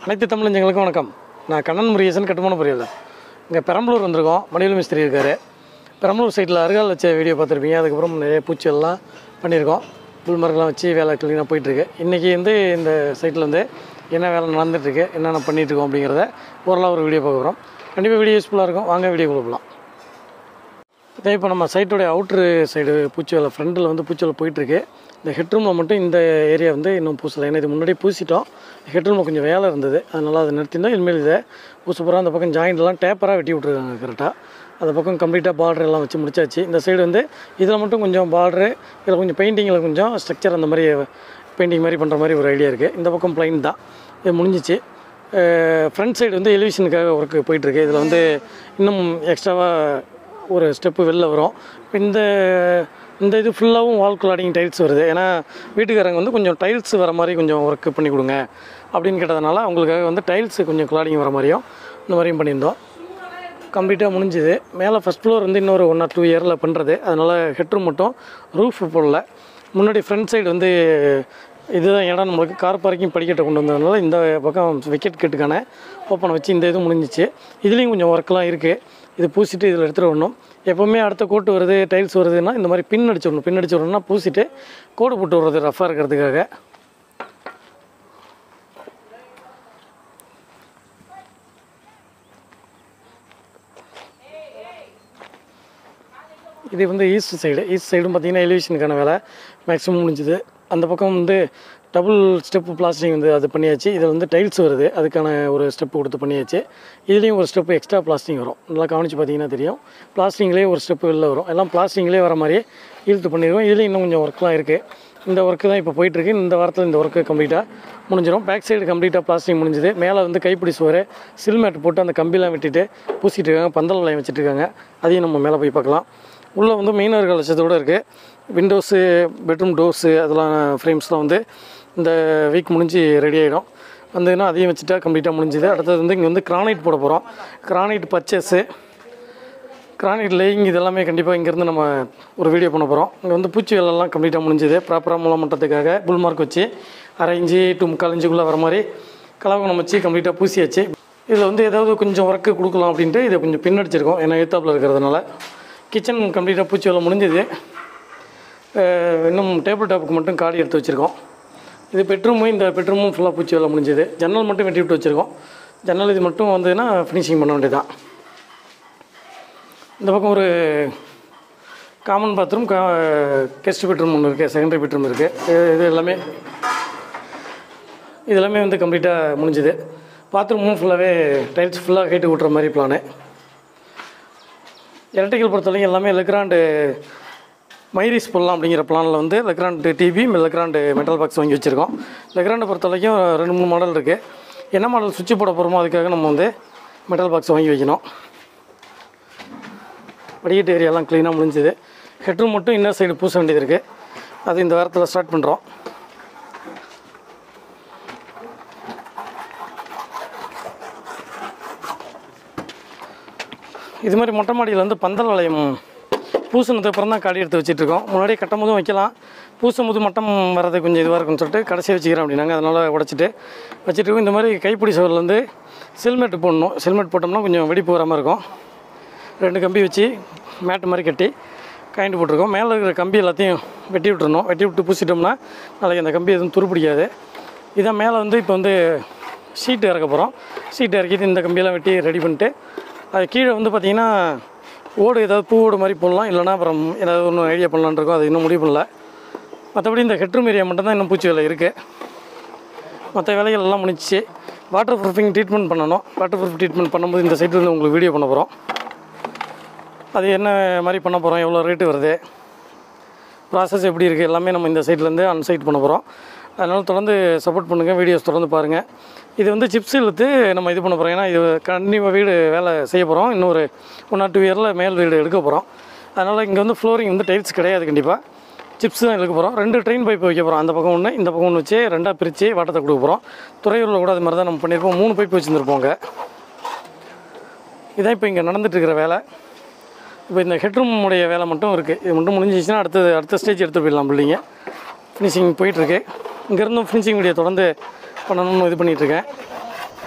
அனைத்து தமிழஞ்சங்களுக்கும் வணக்கம் நான் கண்ணன் முருகேசன் கட்டுமான பொறியாளர் இங்கே பெரம்பலூர் வந்திருக்கோம் மணிவேலு மிஸ்திரி இருக்கார் பெரம்பலூர் சைட்டில் அருகால் வச்ச வீடியோ பார்த்துருப்பீங்க அதுக்கப்புறம் நிறைய பூச்சியெல்லாம் பண்ணியிருக்கோம் புல்மரங்கெலாம் வச்சு வேலை க்ளீனாக போயிட்டுருக்கு இன்றைக்கி வந்து இந்த சைட்டில் வந்து என்ன வேலை நடந்துகிட்ருக்கு என்னென்ன பண்ணிகிட்ருக்கோம் அப்படிங்கிறத ஓரளவு ஒரு வீடியோ பார்க்க போகிறோம் கண்டிப்பாக வீடியோ யூஸ்ஃபுல்லாக இருக்கும் வாங்க வீடியோ கொடுக்கலாம் இதே இப்போ நம்ம சைட்டோடைய அவுட்ரு சைடு பூச்சி வேலை ஃப்ரண்டில் வந்து பூச்சி வேலை போயிட்டுருக்கு இந்த ஹெட்ரூமில் மட்டும் இந்த ஏரியா வந்து இன்னும் பூசலை ஏன்னா இது முன்னாடியே பூசிட்டோம் ஹெட்ரூமில் கொஞ்சம் வேலை இருந்தது அதனால் அதை நிறுத்திருந்தோம் இனிமேல் இதை பூச போகிறோம் அந்த பக்கம் ஜாயிண்ட்லாம் டேப்பராக வெட்டி விட்ருக்காங்க கரெக்டாக அந்த பக்கம் கம்ப்ளீட்டாக பார்டர் எல்லாம் வச்சு முடிச்சாச்சு இந்த சைடு வந்து இதில் மட்டும் கொஞ்சம் பார்டரு இதில் கொஞ்சம் பெயிண்டிங்கில் கொஞ்சம் ஸ்ட்ரக்சர் அந்த மாதிரி பெயிண்டிங் மாதிரி பண்ணுற மாதிரி ஒரு ஐடியா இருக்குது இந்த பக்கம் ப்ளைன் தான் இது முடிஞ்சிச்சு ஃப்ரண்ட் சைடு வந்து எலிவேஷனுக்காக ஒர்க்கு போயிட்டுருக்கு இதில் வந்து இன்னும் எக்ஸ்ட்ராவாக ஒரு ஸ்டெப்பு வெளில வரும் இப்போ இந்த இந்த இது ஃபுல்லாகவும் வால் கிளாடிங் டைல்ஸ் வருது ஏன்னா வீட்டுக்காரங்க வந்து கொஞ்சம் டைல்ஸ் வர மாதிரி கொஞ்சம் ஒர்க் பண்ணி கொடுங்க அப்படின்னு கேட்டதுனால அவங்களுக்காக வந்து டைல்ஸ் கொஞ்சம் கிளாடிங் வர மாதிரியும் இந்த மாதிரியும் பண்ணியிருந்தோம் கம்ப்ளீட்டாக முடிஞ்சுது மேலே ஃபஸ்ட் ஃப்ளோர் வந்து இன்னொரு ஒன் ஆர் டூ இயரில் பண்ணுறது அதனால் ஹெட்ரூம் மட்டும் ரூஃப் போடல முன்னாடி ஃப்ரண்ட் சைடு வந்து இதுதான் இடம் நம்மளுக்கு கார் பார்க்கிங் படிக்கட்டை கொண்டு வந்ததுனால இந்த பக்கம் விக்கெட் கட்டுக்கான ஓப்பனை வச்சு இந்த இது முடிஞ்சிச்சு இதுலேயும் கொஞ்சம் ஒர்க்லாம் இருக்குது இது பூசிட்டு இதில் எடுத்துகிட்டு வரணும் எப்போவுமே அடுத்த கோட்டு வருது டைல்ஸ் வருதுன்னா இந்த மாதிரி பின் அடிச்சு விடணும் பின் அடிச்சு விடணும்னா பூசிட்டு கோடு போட்டு விடுறது ரஃபாக இருக்கிறதுக்காக இது வந்து ஈஸ்ட் சைடு ஈஸ்ட் சைடும் பார்த்தீங்கன்னா எலிவேஷனுக்கான வேலை மேக்ஸிமம் முடிஞ்சுது அந்த பக்கம் வந்து டபுள் ஸ்டெப்பு பிளாஸ்டிங் வந்து அது பண்ணியாச்சு இதில் வந்து டைல்ஸ் வருது அதுக்கான ஒரு ஸ்டெப் கொடுத்து பண்ணியாச்சு இதுலேயும் ஒரு ஸ்டெப்பு எக்ஸ்ட்ரா பிளாஸ்டிங் வரும் நல்லா கவனித்து பார்த்தீங்கன்னா தெரியும் பிளாஸ்டிங்லேயே ஒரு ஸ்டெப்பு வெளில வரும் எல்லாம் பிளாஸ்டிங்லேயே வர மாதிரியே இழுத்து பண்ணிடுவோம் இதுலேயும் இன்னும் கொஞ்சம் ஒர்க்லாம் இருக்குது இந்த ஒர்க்கு தான் இப்போ போயிட்டுருக்கு இந்த வாரத்தில் இந்த ஒர்க்கு கம்ப்ளீட்டாக முடிஞ்சிடும் பேக் சைடு கம்ப்ளீட்டாக பிளாஸ்டிக் முடிஞ்சுது மேலே வந்து கைப்பிடி சுவர் சில்மேட் போட்டு அந்த கம்பிலாம் விட்டுட்டு பூசிட்டு இருக்காங்க பந்தல் வளையம் வச்சுட்டு இருக்காங்க அதையும் நம்ம மேலே போய் பார்க்கலாம் உள்ளே வந்து மெயினர்கள் லட்சத்தோடு இருக்குது விண்டோஸு பெட்ரூம் டோர்ஸு அதெல்லாம் ஃப்ரேம்ஸ்லாம் வந்து இந்த வீக் முடிஞ்சு ரெடி ஆகிடும் வந்ததுன்னா அதையும் வச்சுட்டா கம்ப்ளீட்டாக முடிஞ்சுது அடுத்தது வந்து இங்கே வந்து கிரானைட் போட போகிறோம் கிரானைட் பர்ச்சேஸு கிரானைட் லேயிங் இதெல்லாமே கண்டிப்பாக இங்கேருந்து நம்ம ஒரு வீடியோ பண்ண போகிறோம் இங்கே வந்து பூச்சி வேலைலாம் கம்ப்ளீட்டாக முடிஞ்சுது ப்ராப்பராக மூலம் மட்டத்துக்காக புல் மார்க் வச்சு அரை இஞ்சி டு முக்கால் இஞ்சுக்குள்ளே வர மாதிரி கலவகம் வச்சு கம்ப்ளீட்டாக பூசியாச்சு இதில் வந்து ஏதாவது கொஞ்சம் ஒர்க்கு கொடுக்கலாம் அப்படின்ட்டு இதை கொஞ்சம் பின்னடிச்சிருக்கோம் ஏன்னா எத்தாப்பில் இருக்கிறதுனால கிச்சன் கம்ப்ளீட்டாக பூச்சி வேலை முடிஞ்சது அஹ் இன்னும் டேபிள் டாப்புக்கு மட்டும் காடி எடுத்து வச்சுருக்கோம் இது பெட்ரூமு இந்த பெட்ரூமும் ஃபுல்லாக பூச்சி வேலை முடிஞ்சது ஜன்னல் மட்டும் வெட்டி விட்டு வச்சுருக்கோம் ஜன்னல் இது மட்டும் வந்ததுன்னா ஃபினிஷிங் பண்ண வேண்டியதான் இந்த பக்கம் ஒரு காமன் பாத்ரூம் கா கெஸ்ட் பெட்ரூம் ஒன்று இருக்குது செகண்டரி பெட்ரூம் இருக்குது இது எல்லாமே இது எல்லாமே வந்து கம்ப்ளீட்டாக முடிஞ்சுது பாத்ரூமும் ஃபுல்லாகவே டைல்ஸ் ஃபுல்லாக ஹைட்டு விட்ற மாதிரி பிளானு எலக்ட்ரிக்கல் பொறுத்தவரைக்கும் எல்லாமே லெக்ராண்டு மைரிஸ் போடலாம் அப்படிங்கிற பிளானில் வந்து Legrand TV Legrand metal box வாங்கி வச்சுருக்கோம் லெக்ராண்டை பொறுத்த வரைக்கும் ரெண்டு மூணு மாடல் இருக்குது என்ன மாடல் சுவிட்ச் போட போகிறோமோ அதுக்காக நம்ம வந்து மெட்டல் பாக்ஸ் வாங்கி வைக்கணும் வடிகட்டு ஏரியாலாம் க்ளீனாக முடிஞ்சுது ஹெட்ரூம் மட்டும் இன்னர் சைடு பூச வேண்டியது இருக்குது அது இந்த வாரத்தில் ஸ்டார்ட் பண்ணுறோம் இது மாதிரி மொட்டை மாடியில் வந்து பந்தல் வளையம் பூசினதுக்கு அப்புறம் தான் காடி எடுத்து வச்சிட்ருக்கோம் முன்னாடியே கட்டும் போதும் வைக்கலாம் பூசும் போது மட்டம் வர்றது கொஞ்சம் இதுவாக இருக்குன்னு சொல்லிட்டு கடைசியாக வச்சுக்கிறேன் அப்படின்னாங்க அதனால் உடச்சிட்டு வச்சுட்டு இந்த மாதிரி கைப்பிடி சவரில் வந்து செல்மெட் போடணும் செல்மெட் போட்டோம்னா கொஞ்சம் வெடிப்பு வராமல் இருக்கும் ரெண்டு கம்பி வச்சு மேட்டு மாதிரி கட்டி காயின்ட்டு போட்டிருக்கோம் மேலே இருக்கிற கம்பி எல்லாத்தையும் வெட்டி விட்டுறணும் வெட்டி விட்டு பூசிட்டோம்னா நாளைக்கு அந்த கம்பி எதுவும் துருப்பிடிக்காது இதான் மேலே வந்து இப்போ வந்து ஷீட்டு இறக்க போகிறோம் ஷீட் இறக்கிட்டு இந்த கம்பியெல்லாம் வெட்டி ரெடி பண்ணிட்டு அது கீழே வந்து பார்த்திங்கன்னா ஓடு ஏதாவது பூ ஓடு மாதிரி போடலாம் இல்லைனா அப்புறம் ஏதாவது ஒன்று ஐடியா பண்ணலான்னு இருக்கோம் அது இன்னும் முடிவு பண்ணல மற்றபடி இந்த ஹெட்ரூம் ஏரியா மட்டும்தான் இன்னும் பூச்சி வேலை இருக்குது மற்ற வேலைகள் எல்லாம் முடிஞ்சிச்சு வாட்டர் ப்ரூஃபிங் ட்ரீட்மெண்ட் பண்ணணும் வாட்டர் ப்ரூஃப் ட்ரீட்மெண்ட் பண்ணும்போது இந்த சைட்லேருந்து உங்களுக்கு வீடியோ பண்ண போகிறோம் அது என்ன மாதிரி பண்ண போகிறோம் எவ்வளோ ரேட்டு வருது ப்ராசஸ் எப்படி இருக்குது எல்லாமே நம்ம இந்த சைட்லேருந்து அன் சைட் பண்ண போகிறோம் அதனால் தொடர்ந்து சப்போர்ட் பண்ணுங்கள் வீடியோஸ் தொடர்ந்து பாருங்கள் இது வந்து சிப்ஸ் இழுத்து நம்ம இது பண்ண போகிறோம் ஏன்னா இது கண்டிப்பாக வீடு வேலை செய்ய போகிறோம் இன்னொரு ஒன் ஆர் டூ இயரில் மேல் வீடு எடுக்க போகிறோம் அதனால் இங்கே வந்து ஃப்ளோரிங் வந்து டைல்ஸ் கிடையாது கண்டிப்பாக சிப்ஸ் தான் எடுக்க போகிறோம் ரெண்டு ட்ரெயின் பைப் வைக்க போகிறோம் அந்த பக்கம் ஒன்று இந்த பக்கம் ஒன்று வச்சு ரெண்டாக பிரித்து வாட்டத்தை கொடுக்க போகிறோம் துறையூரில் கூட அது மாதிரி தான் நம்ம பண்ணியிருப்போம் மூணு பைப் வச்சுருந்துருப்போங்க இதான் இப்போ இங்கே நடந்துட்டு இருக்கிற வேலை இப்போ இந்த ஹெட்ரூம் உடைய வேலை மட்டும் இருக்குது இது மட்டும் முடிஞ்சிச்சுன்னா அடுத்தது அடுத்த ஸ்டேஜ் எடுத்து போயிடலாம் பில்டிங்க ஃபினிஷிங் போயிட்டுருக்கு இங்கேருந்தும் ஃபினிஷிங் வீடியோ தொடர்ந்து பண்ணணும்னு இது பண்ணிகிட்ருக்கேன்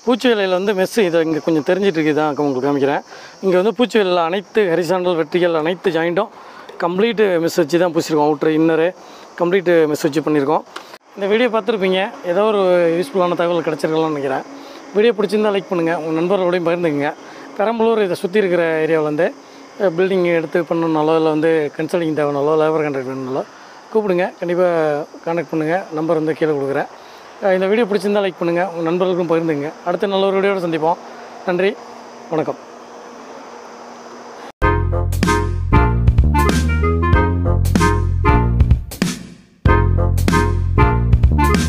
பூச்சி வேலையில் வந்து மெஸ்ஸு இதை இங்கே கொஞ்சம் தெரிஞ்சிட்டு இருக்கு தான் உங்களுக்கு காமிக்கிறேன் இங்கே வந்து பூச்சி வேலையில் அனைத்து ஹரிசாண்டல் வெற்றிகள் அனைத்து ஜாயிண்ட்டும் கம்ப்ளீட்டு மெஸ் வச்சு தான் பூசிருக்கோம் அவுட்ரு இன்னரு கம்ப்ளீட்டு மெஸ் வச்சு பண்ணியிருக்கோம் இந்த வீடியோ பார்த்துருப்பீங்க ஏதோ ஒரு யூஸ்ஃபுல்லான தகவல் கிடச்சிருக்கலாம்னு நினைக்கிறேன் வீடியோ பிடிச்சிருந்தா லைக் பண்ணுங்கள் உங்கள் நண்பர்களோடையும் பகிர்ந்துக்குங்க பெரம்பலூர் இதை சுற்றி இருக்கிற ஏரியாவில் வந்து பில்டிங் எடுத்து பண்ணணுனாலோ இல்லை வந்து கன்சல்டிங் தேவைனாலோ லேபர் கான்ட்ராக்ட் வேணுனாலோ கூப்பிடுங்க கண்டிப்பாக கான்டாக்ட் பண்ணுங்கள் நம்பர் வந்து கீழே கொடுக்குறேன் அஹ் இந்த வீடியோ பிடிச்சிருந்தா லைக் பண்ணுங்கள் உங்கள் நண்பர்களுக்கும் பகிர்ந்துங்க அடுத்த நல்ல ஒரு வீடியோட சந்திப்போம் நன்றி வணக்கம்